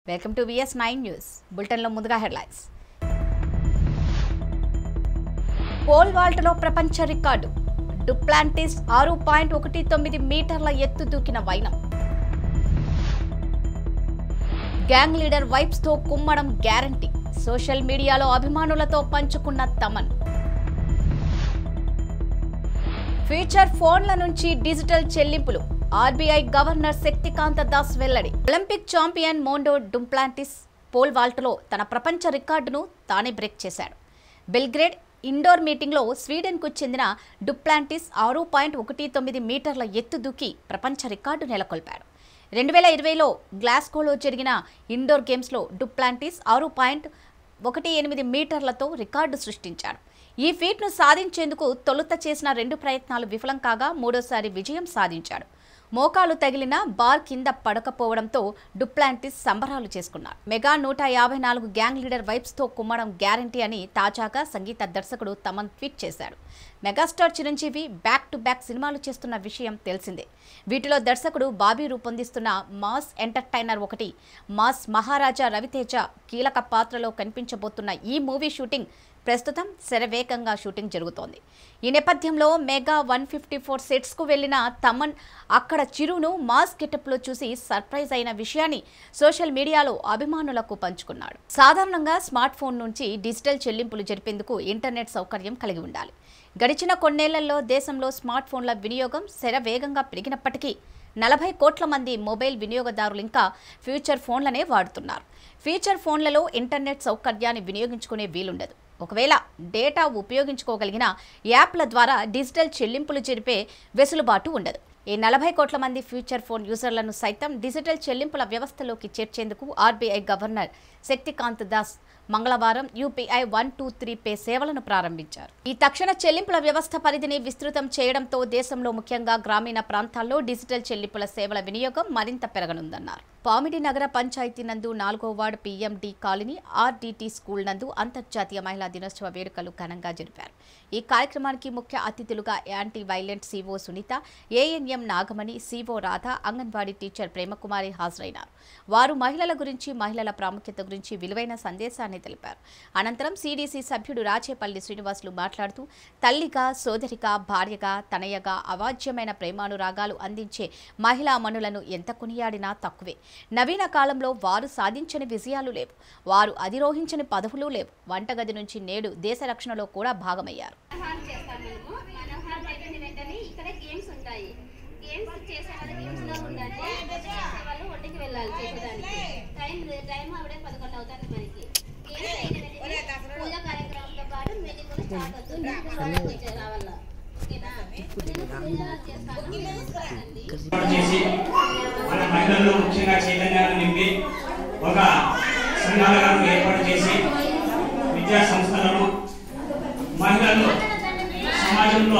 Welcome to VS nine news బులెటిన్లో ముందుగా headlines pole వాల్ట్లో ప్రపంచ రికార్డు డుప్లాంటిస్ ఆరు పాయింట్ ఒకటి తొమ్మిది మీటర్ల ఎత్తు దూకిన వైనం గ్యాంగ్ లీడర్ వైబ్స్ తో కుమ్మడం గ్యారంటీ సోషల్ మీడియాలో అభిమానులతో పంచుకున్న తమన్ ఫీచర్ ఫోన్ల నుంచి డిజిటల్ చెల్లింపులు ఆర్బీఐ గవర్నర్ శక్తికాంత దాస్ వెల్లడి Olympic champion Mondo Duplantis pole వాల్ట్లో తన ప్రపంచ రికార్డును తానే బ్రేక్ చేశాడు బెల్గ్రేడ్ ఇండోర్ మీటింగ్లో స్వీడన్కు చెందిన డుప్లాంటిస్ ఆరు పాయింట్ ఒకటి తొమ్మిది మీటర్ల ఎత్తు దూకి ప్రపంచ రికార్డు నెలకొల్పాడు రెండు వేల ఇరవైలో గ్లాస్గోలో జరిగిన ఇండోర్ గేమ్స్లో డుప్లాంటిస్ ఆరు పాయింట్ ఒకటి ఎనిమిది మీటర్లతో రికార్డు సృష్టించాడు ఈ ఫీట్ను సాధించేందుకు తొలుత చేసిన రెండు ప్రయత్నాలు విఫలం కాగా మూడోసారి విజయం సాధించాడు మోకాలు తగిలిన బార్ కింద పడకపోవడంతో డుప్లాంటిస్ సంబరాలు చేసుకున్నాడు మెగా నూట యాభై నాలుగు గ్యాంగ్ లీడర్ వైబ్స్తో కుమ్మడం గ్యారంటీ అని తాజాగా సంగీత దర్శకుడు తమన్ ట్వీట్ చేశాడు megastar Chiranjeevi back to back సినిమాలు చేస్తున్న విషయం తెలిసిందే వీటిలో దర్శకుడు బాబీ రూపొందిస్తున్న మాస్ ఎంటర్టైనర్ ఒకటి మాస్ మహారాజా రవితేజ కీలక పాత్రలో కనిపించబోతున్న ఈ మూవీ షూటింగ్ ప్రస్తుతం శరవేగంగా షూటింగ్ జరుగుతోంది ఈ నేపథ్యంలో మెగా వన్ ఫిఫ్టీ ఫోర్ సెట్స్కు వెళ్లిన తమన్ అక్కడ చిరును మాస్ గెటప్లో చూసి సర్ప్రైజ్ అయిన విషయాన్ని సోషల్ మీడియాలో అభిమానులకు పంచుకున్నాడు సాధారణంగా స్మార్ట్ ఫోన్ నుంచి డిజిటల్ చెల్లింపులు జరిపేందుకు ఇంటర్నెట్ సౌకర్యం కలిగి ఉండాలి గడిచిన కొన్నేళ్లలో దేశంలో స్మార్ట్ ఫోన్ల వినియోగం శరవేగంగా పెరిగినప్పటికీ నలభై కోట్ల మంది మొబైల్ వినియోగదారులు ఇంకా ఫ్యూచర్ ఫోన్లనే వాడుతున్నారు ఫీచర్ ఫోన్లలో ఇంటర్నెట్ సౌకర్యాన్ని వినియోగించుకునే వీలుండదు ఒకవేళ డేటా ఉపయోగించుకోగలిగిన యాప్ల ద్వారా డిజిటల్ చెల్లింపులు జరిపే వెసులుబాటు ఉండదు ఈ నలభై కోట్ల మంది ఫ్యూచర్ ఫోన్ యూజర్లను సైతం డిజిటల్ చెల్లింపుల వ్యవస్థలోకి చేర్చేందుకు ఆర్బీఐ గవర్నర్ శక్తికాంత్ దాస్ మంగళవారం UPI one two three pay సేవలను ప్రారంభించారు ఈ తక్షణ చెల్లింపుల వ్యవస్థ పరిధిని విస్తృతం చేయడంతో దేశంలో ముఖ్యంగా గ్రామీణ ప్రాంతాల్లో డిజిటల్ చెల్లింపుల సేవల వినియోగం మరింత పెరగనుందన్నారు పామిడి నగర పంచాయతీ నందు నాలుగో ward PMD colony RDT school నందు అంతర్జాతీయ మహిళా దినోత్సవ వేడుకలు ఘనంగా జరిపారు ఈ కార్యక్రమానికి ముఖ్య అతిథులుగా anti violent CO Sunitha ANM Nagamani CO Radha anganwadi teacher Premakumari హాజరైనారు వారు మహిళల గురించి మహిళల ప్రాముఖ్యత గురించి విలువైన సందేశాన్ని తెలిపారు అనంతరం సీడీసీ సభ్యుడు రాచేపల్లి శ్రీనివాసులు మాట్లాడుతూ తల్లిగా సోదరిగా భార్యగా తనయగా అవాజ్యమైన ప్రేమానురాగాలు అందించే మహిళా మనులను ఎంత కొనియాడినా తక్కువే నవీన కాలంలో వారు సాధించని విజయాలు లేవు వారు అధిరోహించని పదవులు లేవు వంటగది నుంచి నేడు దేశ రక్షణలో కూడా భాగమయ్యారు హాల్ చేస్తాం మనము మన హాల్ అయిపోయిన వెంటనే ఇక్కడ గేమ్స్ ఉంటాయి గేమ్స్ చేసే వాళ్ళు గేమ్స్ లో ఉండాలి చేసే వాళ్ళు ఒడ్డుకి వెళ్ళాలి చేసేదానికి టైం టైం అప్పుడే పదకొండు అవుతుంది మనకి గేమ్స్ అయిన వెంటనే పూజ కార్యక్రమంతో పాటు మెల్లి కూడా స్టార్ట్ అవుతుంది మీకు లోపలికి వచ్చే రావాల ఓకేనా నేను పూజ చేస్తాను చూడండి. ఏర్పాటు చేసి మన మహిళల్లో ముఖ్యంగా చైతన్యాన్ని నింపి ఒక సంఘాలను ఏర్పాటు చేసి విద్యా సంస్థలను మహిళలు సమాజంలో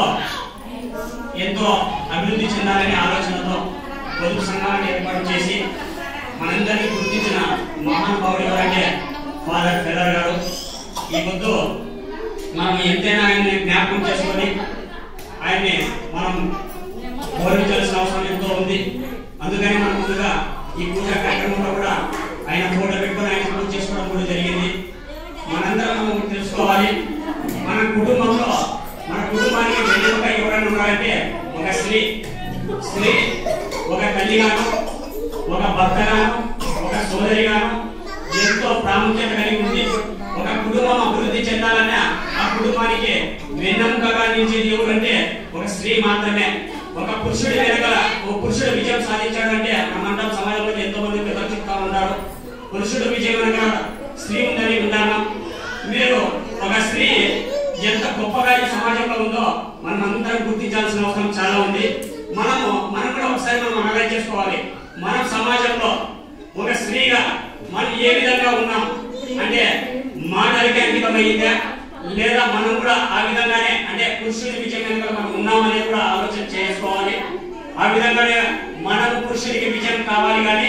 ఎంతో అభివృద్ధి చెందాలనే ఆలోచనతో పొదుపు సంఘాలను ఏర్పాటు చేసి మనందరికీ గుర్తించిన మహానుభావుడు ఎవరంటే ఫాదర్ ఫెదర్ గారు ఈ పొద్దు మనం ఎంతైనా ఆయన్ని జ్ఞాపకం చేసుకొని ఆయన్ని మనం గౌరవించాల్సిన అవసరం ఎంతో ఉంది అందుకని మనం ముందుగా ఈ పూజ కార్యక్రమంలో కూడా ఆయన ఫోటో పెట్టుకొని ఆయన పూజ చేసుకోవడం కూడా జరిగింది మనందరం మనం తెలుసుకోవాలి మన కుటుంబంలో మన కుటుంబానికి వెన్నెముక ఎవరైనా ఉన్నారంటే ఒక స్త్రీ స్త్రీ ఒక తల్లిగాను ఒక భర్తగాను ఒక సోదరిగాను ఎంతో ప్రాముఖ్యత కలిగి ఉంది ఒక కుటుంబం అభివృద్ధి చెందాలన్నా ఆ కుటుంబానికి వెన్నెముకగా నిలిచేది ఎవరంటే ఒక స్త్రీ మాత్రమే ఒక పురుషుడి వెనకాల ఒక పురుషుడు విజయం సాధించాడంటే మనమందరం సమాజంలో ఎంతో మంది పెద్దలు చెప్తా ఉన్నారు పురుషుడు విజయం వెనక స్త్రీ ఉందని విన్నాను మీరు ఒక స్త్రీ ఎంత గొప్పగా ఈ సమాజంలో ఉందో మనం అందరం గుర్తించాల్సిన అవసరం చాలా ఉంది మనము మనం కూడా ఒకసారి మనం అనలైజ్ చేసుకోవాలి మనం సమాజంలో ఒక స్త్రీగా మనం ఏ విధంగా ఉన్నాం అంటే మాటలకి అంకితమైందా లేదా మనం కూడా ఆ విధంగానే అంటే పురుషుడి విజయం వెనుక మనం ఉన్నామనేది కూడా ఆలోచన చేసుకోవాలి ఆ విధంగానే మనం పురుషుడికి విజయం కావాలి కానీ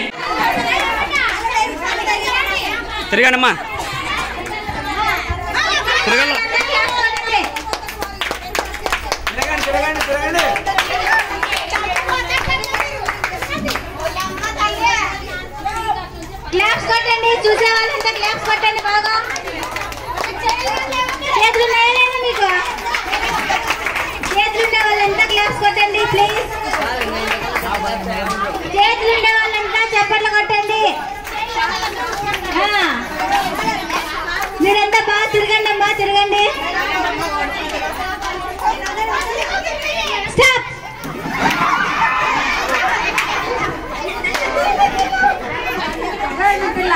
తిరగండమ్మా తిరగండి తిరగండి తిరగండి క్లాప్ క్లాప్స్ కొట్టండి చూసే వాళ్ళంతా క్లాప్స్ కొట్టండి బాగా చేతులు ఉన్నాయా లేదా మీకు చేతులు ఉండే వాళ్ళంతా క్లాప్స్ కొట్టండి ప్లీజ్ చేతులు ఉండే వాళ్ళంతా చప్పట్లు కొట్టండి ఆ. మీరంతా బాగా తిరగండి అమ్మా తిరగండి స్టాప్ పిల్ల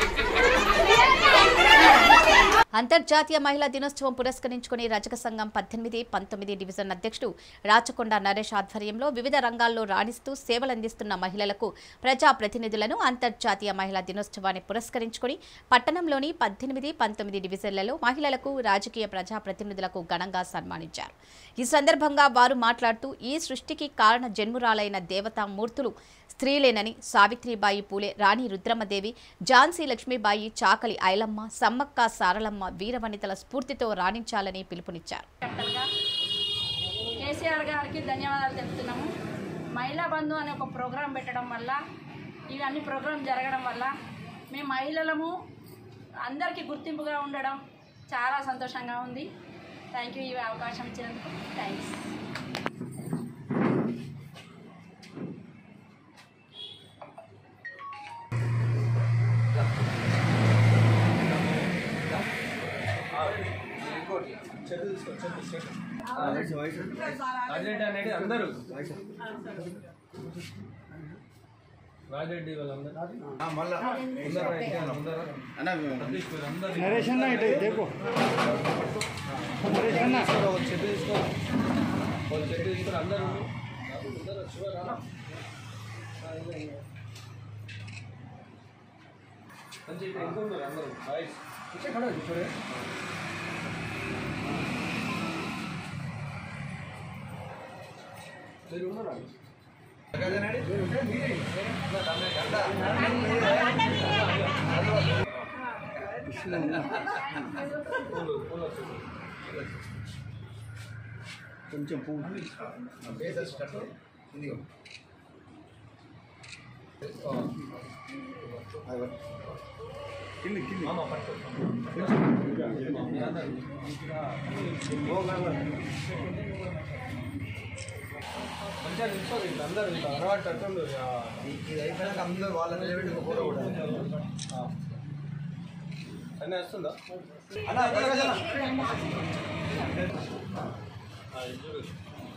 అంతర్జాతీయ మహిళా దినోత్సవం పురస్కరించుకుని రజక సంఘం పద్దెనిమిది పంతొమ్మిది డివిజన్ అధ్యక్షుడు రాచకొండ నరేష్ ఆధ్వర్యంలో వివిధ రంగాల్లో రాణిస్తూ సేవలందిస్తున్న మహిళలకు ప్రజాప్రతినిధులను అంతర్జాతీయ మహిళా దినోత్సవాన్ని పురస్కరించుకుని పట్టణంలోని పద్దెనిమిది పంతొమ్మిది డివిజన్లలో మహిళలకు రాజకీయ ప్రజాప్రతినిధులకు ఘనంగా సన్మానించారు ఈ సందర్భంగా వారు మాట్లాడుతూ ఈ సృష్టికి కారణ జన్మురాలైన దేవతా మూర్తులు స్త్రీలేనని సావిత్రిబాయి పూలే రాణి రుద్రమదేవి ఝాన్సీ లక్ష్మీబాయి చాకలి ఐలమ్మ సమ్మక్క సారలమ్మ వీరవనితల స్ఫూర్తితో రాణించాలని పిలుపునిచ్చారు క్యాపిటల్గా కేసీఆర్ గారికి ధన్యవాదాలు తెలుపుతున్నాము మహిళా బంధు అనే ఒక ప్రోగ్రాం పెట్టడం వల్ల ఇవి అన్ని ప్రోగ్రాం జరగడం వల్ల మేము మహిళలము అందరికీ గుర్తింపుగా ఉండడం చాలా సంతోషంగా ఉంది థ్యాంక్ యూ ఈ అవకాశం ఇచ్చినందుకు థ్యాంక్స్ రాజరెడ్డి అనేది అందరూ రాజరెడ్డి వాళ్ళందరూ మళ్ళా అందరూ సతీష్ వీళ్ళందరూ నరేష్ అన్న ఇటు దేకో నరేష్ అన్న ఒక చెట్టు తీసుకో ఒక చెట్టు తీసుకొని అందరూ అందరూ శివరా మంచి ఇక్కడ ఇంకా ఉన్నారు అందరూ బాయ్స్ చూడే మీరు ఉన్నారా కొంచెం పువ్వు కింది కింది మంచిగా నిల్చోరు ఇట్లా అందరూ ఇట్లా అలవాటు అట్టుండు ఇది అయిపోయినాక అందరూ వాళ్ళ నిలబెట్టి ఒక ఫోటో కూడా అన్నీ వస్తుందా అన్న ప్రకాష్ అన్న ఆ, ఇది చూడు.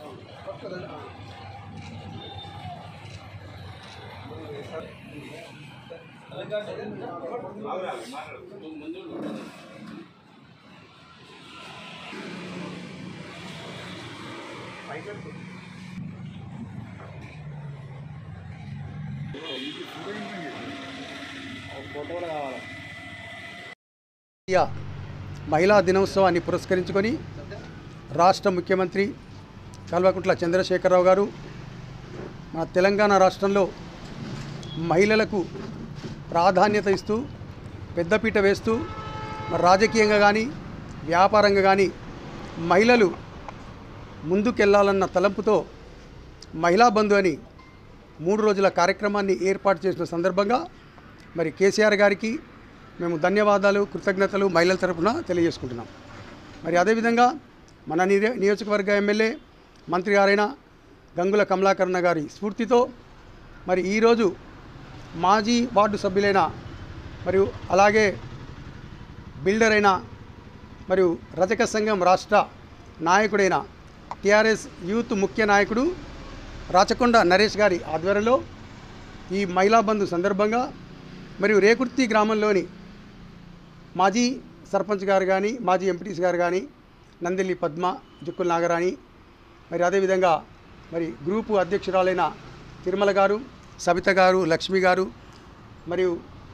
జాతీయ మహిళా దినోత్సవాన్ని పురస్కరించుకొని రాష్ట్ర ముఖ్యమంత్రి కల్వకుంట్ల చంద్రశేఖరరావు గారు మన తెలంగాణ రాష్ట్రంలో మహిళలకు ప్రాధాన్యత ఇస్తూ పెద్దపీట వేస్తూ మరి రాజకీయంగా కానీ వ్యాపారంగా కానీ మహిళలు ముందుకెళ్లాలన్న తలంపుతో మహిళా బంధు అని మూడు రోజుల కార్యక్రమాన్ని ఏర్పాటు చేసిన సందర్భంగా మరి కేసీఆర్ గారికి మేము ధన్యవాదాలు కృతజ్ఞతలు మహిళల తరపున తెలియజేసుకుంటున్నాం మరి అదేవిధంగా మన నియ నియోజకవర్గ ఎమ్మెల్యే మంత్రి గారైన గంగుల కమలాకరణ గారి స్ఫూర్తితో మరి ఈరోజు మాజీ వార్డు సభ్యులైన మరియు అలాగే బిల్డర్ అయిన మరియు రజక సంఘం రాష్ట్ర నాయకుడైన టిఆర్ఎస్ యూత్ ముఖ్య నాయకుడు రాచకొండ నరేష్ గారి ఆధ్వర్యంలో ఈ మహిళా బంధు సందర్భంగా మరియు రేకుర్తి గ్రామంలోని మాజీ సర్పంచ్ గారు కానీ మాజీ ఎంపీటీసీ గారు కానీ నందిల్లి పద్మ జుక్కుల నాగరాణి మరి అదేవిధంగా మరి గ్రూపు అధ్యక్షురాలైన తిరుమల గారు సబిత గారు లక్ష్మి గారు మరియు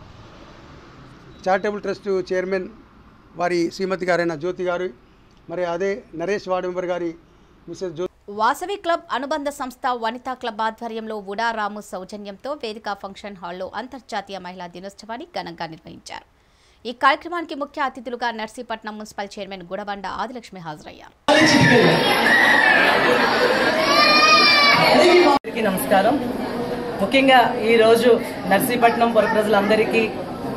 చారిటబుల్ ట్రస్ట్ చైర్మన్ వారి శ్రీమతి గారైన జ్యోతి గారు మరి అదే నరేష్ వార్డు మెంబర్ గారి మిసెస్ జ్యోతి వాసవి క్లబ్ అనుబంధ సంస్థ వనితా క్లబ్ ఆధ్వర్యంలో ఉడా రాము సౌజన్యంతో వేదిక ఫంక్షన్ హాల్లో అంతర్జాతీయ మహిళా దినోత్సవాన్ని ఘనంగా నిర్వహించారు ఈ కార్యక్రమానికి ముఖ్య అతిథులుగా నర్సీపట్నం మున్సిపల్ చైర్మన్ గుడబండ ఆదిలక్ష్మి హాజరయ్యారు అందరికీ నమస్కారం ముఖ్యంగా ఈరోజు నర్సీపట్నం వరకు ప్రజలందరికీ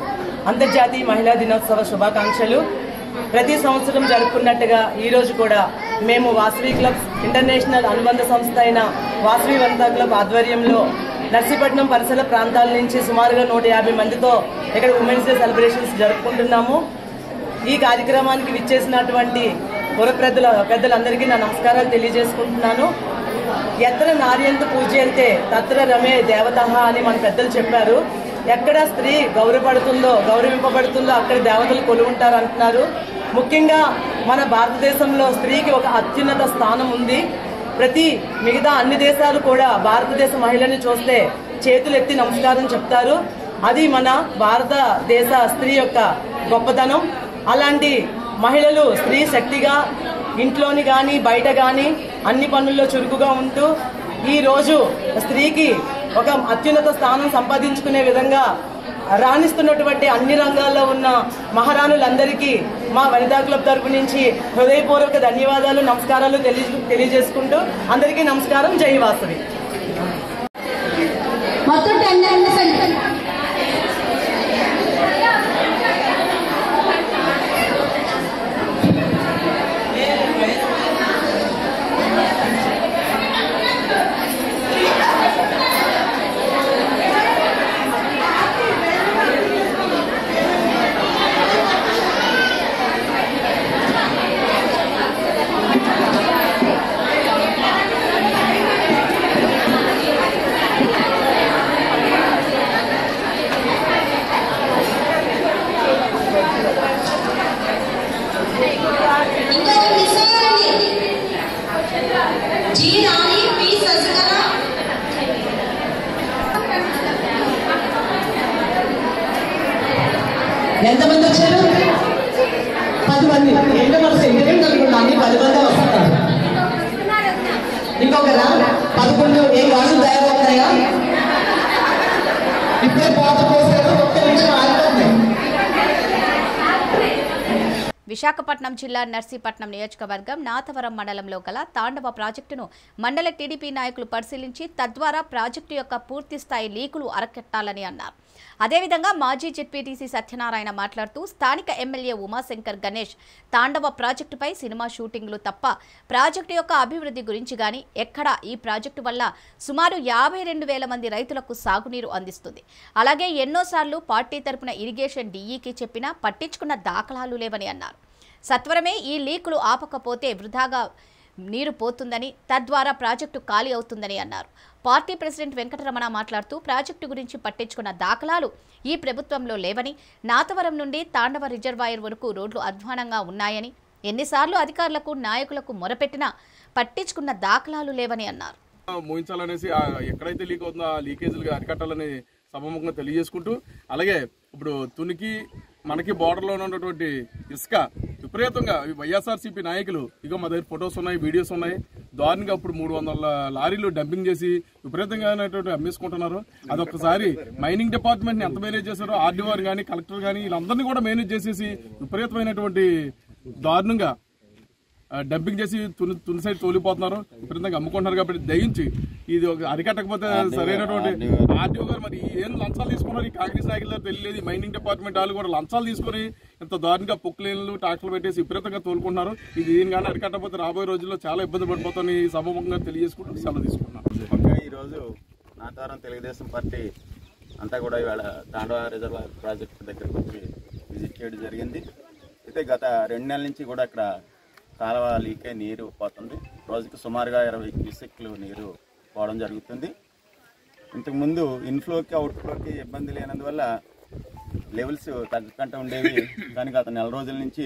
అంతర్జాతీయ మహిళా దినోత్సవ శుభాకాంక్షలు ప్రతి సంవత్సరం జరుపుకున్నట్టుగా ఈ రోజు కూడా మేము వాసవి క్లబ్ ఇంటర్నేషనల్ అనుబంధ సంస్థ అయిన వాసవి వనితా క్లబ్ ఆధ్వర్యంలో నర్సీపట్నం పరిసర ప్రాంతాల నుంచి సుమారుగా నూట యాభై మందితో ఇక్కడ ఉమెన్స్ డే సెలబ్రేషన్స్ జరుపుకుంటున్నాము ఈ కార్యక్రమానికి విచ్చేసినటువంటి పుర పెద్దల పెద్దలందరికీ నా నమస్కారాలు తెలియజేసుకుంటున్నాను ఎత్ర నార్యంత పూజ్యంతే తత్ర రమే దేవత అని మన పెద్దలు చెప్పారు ఎక్కడ స్త్రీ గౌరవపడుతుందో గౌరవింపబడుతుందో అక్కడ దేవతలు కొలువుంటారు అంటున్నారు ముఖ్యంగా మన భారతదేశంలో స్త్రీకి ఒక అత్యున్నత స్థానం ఉంది ప్రతి మిగతా అన్ని దేశాలు కూడా భారతదేశ మహిళని చూస్తే చేతులెత్తి నమస్కారం చెప్తారు అది మన భారతదేశ స్త్రీ యొక్క గొప్పతనం అలాంటి మహిళలు స్త్రీ శక్తిగా ఇంట్లోని కానీ బయట కానీ అన్ని పనుల్లో చురుకుగా ఉంటూ ఈ రోజు స్త్రీకి ఒక అత్యున్నత స్థానం సంపాదించుకునే విధంగా రాణిస్తున్నటువంటి అన్ని రంగాల్లో ఉన్న మహారాణులందరికీ మా వనితా క్లబ్ తరపు నుంచి హృదయపూర్వక ధన్యవాదాలు నమస్కారాలు తెలియ తెలియజేసుకుంటూ అందరికీ నమస్కారం జై వాసవి మొత్తం టెన్ మెంబర్స్ అండి ఇంకొక మిస్ అయ్యారండి జి రాణి పి శశికళ ఎంతమంది వచ్చారు పది మంది ఏంటో మన సెంటిమెంట్ అనుకుంటా అన్ని పది మంది వస్తున్నారు ఇంకొకరా పదకొండు ఏం గాజులు తయారవుతున్నాయా ఇప్పుడే పోత పోసారు ఒక్క నిమిషం ఆగిపోతుంది విశాఖపట్నం జిల్లా నర్సీపట్నం నియోజకవర్గం నాథవరం మండలంలో గల తాండవ ప్రాజెక్టును మండల టీడీపీ నాయకులు పరిశీలించి తద్వారా ప్రాజెక్టు యొక్క పూర్తి స్థాయి లీకులు అరకెట్టాలని అన్నారు అదేవిధంగా మాజీ జెడ్పీటీసీ సత్యనారాయణ మాట్లాడుతూ స్థానిక ఎమ్మెల్యే ఉమాశంకర్ గణేష్ తాండవ ప్రాజెక్టుపై సినిమా షూటింగ్లు తప్ప ప్రాజెక్టు యొక్క అభివృద్ధి గురించి గాని ఎక్కడా ఈ ప్రాజెక్టు వల్ల సుమారు యాభై రెండు వేల మంది రైతులకు సాగునీరు అందిస్తుంది అలాగే ఎన్నోసార్లు పార్టీ తరపున ఇరిగేషన్ డీఈకి చెప్పినా పట్టించుకున్న దాఖలాలు లేవని అన్నారు సత్వరమే ఈ లీకులు ఆపకపోతే వృధాగా నీరు పోతుందని తద్వారా ప్రాజెక్టు ఖాళీ అవుతుందని అన్నారు పార్టీ ప్రెసిడెంట్ వెంకటరమణ మాట్లాడుతూ ప్రాజెక్టు గురించి పట్టించుకున్న దాఖలాలు ఈ ప్రభుత్వంలో లేవని నాతవరం నుండి తాండవ రిజర్వాయర్ వరకు రోడ్లు అధ్వానంగా ఉన్నాయని ఎన్నిసార్లు అధికారులకు నాయకులకు మొరపెట్టినా పట్టించుకున్న దాఖలాలు లేవని అన్నారు మోయించాలనేసి ఆ ఎక్కడైతే లీక్ అవుతుందో ఆ లీకేజీలు అరికట్టాలని సభముఖంగా తెలియజేసుకుంటూ అలాగే ఇప్పుడు తునికి మనకి బోర్డర్లో ఉన్నటువంటి ఇసుక విపరీతంగా ఈ వైఎస్ఆర్సీపీ నాయకులు ఇగో మా దగ్గర ఫొటోస్ ఉన్నాయి వీడియోస్ ఉన్నాయి దారుణంగా ఇప్పుడు మూడు వందల లారీలు డంపింగ్ చేసి విపరీతంగా అనేటువంటి అమ్మేసుకుంటున్నారు అదొకసారి మైనింగ్ డిపార్ట్మెంట్ ని ఎంత మేనేజ్ చేశారో ఆర్డీఓ కానీ కలెక్టర్ కానీ వీళ్ళందరినీ కూడా మేనేజ్ చేసేసి విపరీతమైన దారుణంగా ఆ, డంపింగ్ చేసి తుని తుని సైడ్ తోలిపోతున్నారు విపరీతంగా అమ్ముకుంటున్నారు కాబట్టి దయించి ఇది ఒక అరికట్టకపోతే సరైనటువంటి ఆర్టీఓ గారు మరి ఏం లంచాలు తీసుకున్నారు ఈ కాంగ్రెస్ నాయకుల దగ్గర తెలియలేదు ఈ మైనింగ్ డిపార్ట్మెంట్ వాళ్ళు కూడా లంచాలు తీసుకొని ఇంత దారుణంగా పొక్కులేన్లు ట్రాక్టర్లు పెట్టేసి విపరీతంగా తోలుకుంటున్నారు ఇది దీని కానీ అరికట్టకపోతే రాబోయే రోజుల్లో చాలా ఇబ్బంది పడిపోతామని ఈ సభముఖంగా తెలియజేసుకుంటూ సెలవు తీసుకున్నాను ఓకే ఈరోజు నాతారం తెలుగుదేశం పార్టీ అంతా కూడా ఇవాళ తాండవ రిజర్వాయర్ ప్రాజెక్ట్ దగ్గరకు వచ్చి విజిట్ చేయడం జరిగింది అయితే గత రెండు నెలల నుంచి కూడా అక్కడ కాలువ లీక్ అయి నీరు పోతుంది రోజుకి సుమారుగా ఇరవై క్యూసెక్లు నీరు పోవడం జరుగుతుంది ఇంతకుముందు ఇన్ఫ్లోకి అవుట్ఫ్లోకి ఇబ్బంది లేనందువల్ల లెవెల్స్ తగ్గకుండా ఉండేవి కానీ గత నెల రోజుల నుంచి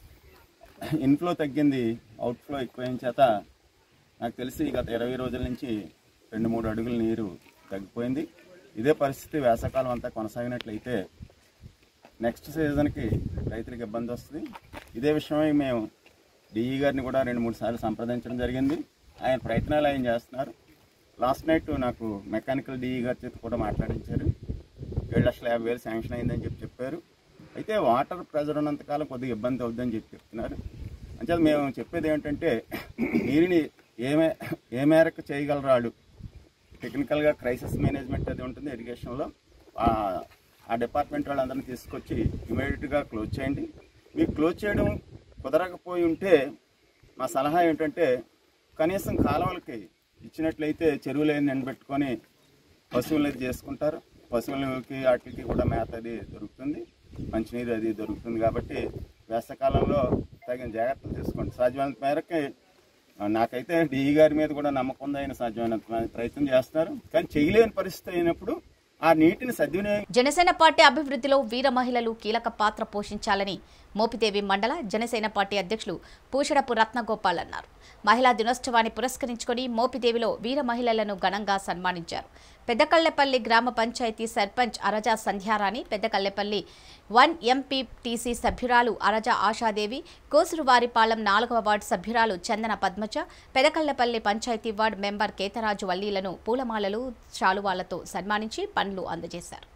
ఇన్ఫ్లో తగ్గింది అవుట్ఫ్లో ఎక్కువైన చేత నాకు తెలిసి గత ఇరవై రోజుల నుంచి రెండు మూడు అడుగుల నీరు తగ్గిపోయింది ఇదే పరిస్థితి వేసవకాలం అంతా కొనసాగినట్లయితే నెక్స్ట్ సీజన్కి రైతులకు ఇబ్బంది వస్తుంది ఇదే విషయమై మేము డిఈ గారిని కూడా రెండు మూడు సార్లు సంప్రదించడం జరిగింది ఆయన ప్రయత్నాలు ఆయన చేస్తున్నారు లాస్ట్ నైట్ నాకు మెకానికల్ డిఈ గారి చేత కూడా మాట్లాడించారు ఏడు లక్షల యాభై వేలు శాంక్షన్ అయిందని చెప్పి చెప్పారు అయితే వాటర్ ప్రెజర్ ఉన్నంతకాలం కొద్దిగా ఇబ్బంది అవుద్దని చెప్పి చెప్తున్నారు అంటే మేము చెప్పేది ఏంటంటే నీరుని ఏమే ఏ మేరకు చేయగలరాడు టెక్నికల్గా క్రైసిస్ మేనేజ్మెంట్ అది ఉంటుంది ఇరిగేషన్లో ఆ ఆ డిపార్ట్మెంట్ వాళ్ళందరినీ తీసుకొచ్చి ఇమీడియట్గా క్లోజ్ చేయండి మీకు క్లోజ్ చేయడం కుదరకపోయి ఉంటే మా సలహా ఏంటంటే కనీసం కాలువలకి ఇచ్చినట్లయితే చెరువులు నిండబెట్టుకొని పశువులు అది చేసుకుంటారు పశువులకి వాటికి కూడా మేత అది దొరుకుతుంది మంచినీరు అది దొరుకుతుంది కాబట్టి వేసవకాలంలో తగిన జాగ్రత్తలు తీసుకోండి సాధ్యమైనంత మేరకి ఆ, నాకైతే డిఈ గారి మీద కూడా నమ్మకం ఉంది ఆయన సాధ్యమైనంత మేర ప్రయత్నం చేస్తున్నారు కానీ చేయలేని పరిస్థితి అయినప్పుడు ఆ నీటిని సద్వినియోగం జనసేన పార్టీ అభివృద్ధిలో వీర మహిళలు కీలక పాత్ర పోషించాలని మోపిదేవి మండల జనసేన పార్టీ అధ్యక్షులు పూషడపు రత్నగోపాల్ అన్నారు మహిళా దినోత్సవాన్ని పురస్కరించుకొని మోపిదేవిలో వీర మహిళలను ఘనంగా సన్మానించారు పెద్దకళ్లపల్లి గ్రామ పంచాయతీ సర్పంచ్ అరజా సంధ్యారాణి పెద్దకళ్లపల్లి వన్ ఎంపీటీసీ సభ్యురాలు అరజా ఆశాదేవి కోసురువారిపాలెం నాలుగవ వార్డు సభ్యురాలు చందన పద్మజ పెదకళ్లపల్లి పంచాయతీ వార్డు మెంబర్ కేతరాజు వల్లీలను పూలమాలలు శాలువాలతో సన్మానించి పండ్లు అందజేశారు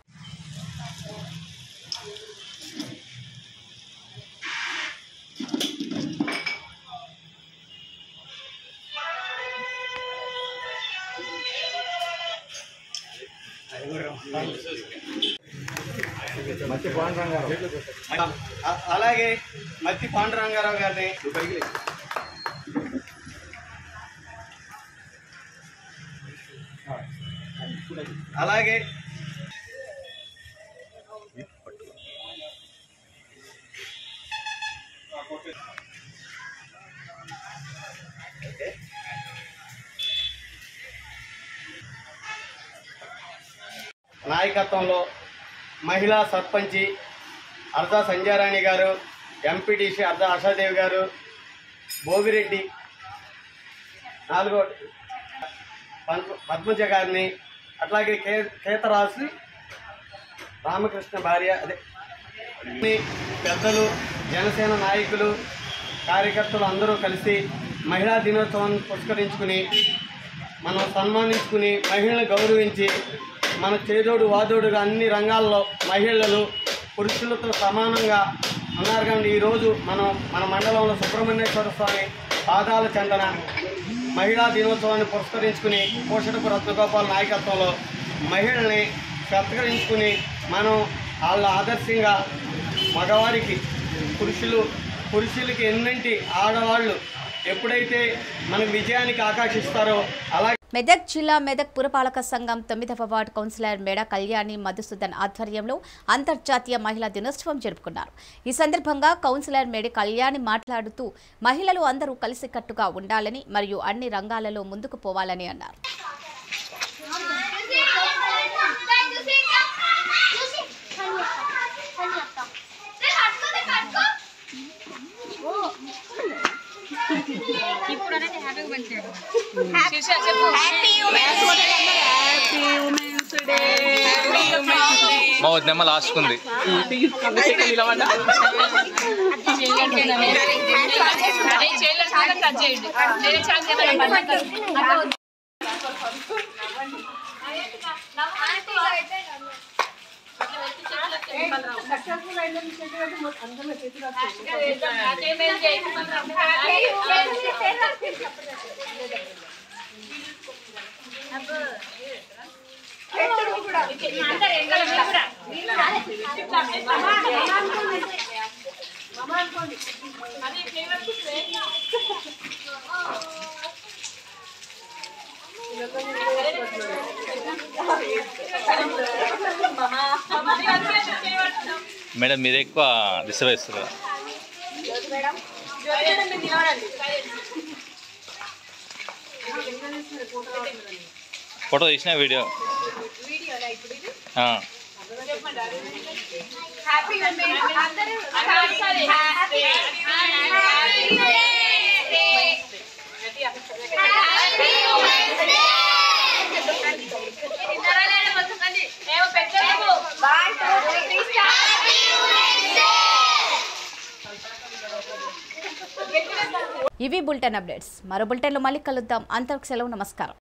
మత్తి పాండురంగారావు అ- అలాగే మత్తి పాండురంగారావు గారిని అలాగే నాయకత్వంలో మహిళా సర్పంచి అర్ధా సంజారాణి గారు ఎంపీటీసీ అర్ధా ఆశాదేవి గారు భోగిరెడ్డి నాలుగో పద్మ- పద్మజ గారిని అట్లాగే కే కేతరాశి రామకృష్ణ భార్య అదే అన్ని పెద్దలు జనసేన నాయకులు కార్యకర్తలు అందరూ కలిసి మహిళా దినోత్సవాన్ని పురస్కరించుకుని మనం సన్మానించుకుని మహిళలను గౌరవించి మన చేదోడు వాదోడుగా అన్ని రంగాల్లో మహిళలు పురుషులతో సమానంగా ఉన్నారు కాబట్టి ఈరోజు మనం మన మండలంలో సుబ్రహ్మణ్యేశ్వర స్వామి పాదాల చందన మహిళా దినోత్సవాన్ని పురస్కరించుకుని పోషటపు రత్నగోపాల్ నాయకత్వంలో మహిళల్ని సత్కరించుకుని మనం వాళ్ళ ఆదర్శంగా మగవారికి పురుషులు పురుషులకి ఎన్నింటి ఆడవాళ్ళు ఎప్పుడైతే మన విజయానికి ఆకాశిస్తారో అలా మెదక్ జిల్లా మెదక్ పురపాలక సంఘం తొమ్మిదవ వార్డు కౌన్సిలర్ మేడ కళ్యాణి మధుసూదన్ ఆధ్వర్యంలో అంతర్జాతీయ మహిళా దినోత్సవం జరుపుకున్నారు ఈ సందర్భంగా కౌన్సిలర్ మేడ కళ్యాణి మాట్లాడుతూ మహిళలు అందరూ కలిసికట్టుగా ఉండాలని మరియు అన్ని రంగాలలో ముందుకు పోవాలని అన్నారు ఇప్పుడు అనేది హ్యాపీగా పంచాడు మా వదినమ్మ లాస్ట్ ఉంది మేడం మీరు ఎక్కువ డిస్టర్బ్ చేస్తారు ఫోటో తీసిన వీడియో ఆ. ఇవి బులెటిన్ అప్డేట్స్ మరో బులెటిన్లో మళ్ళీ కలుద్దాం అంతకు సెలవు నమస్కారం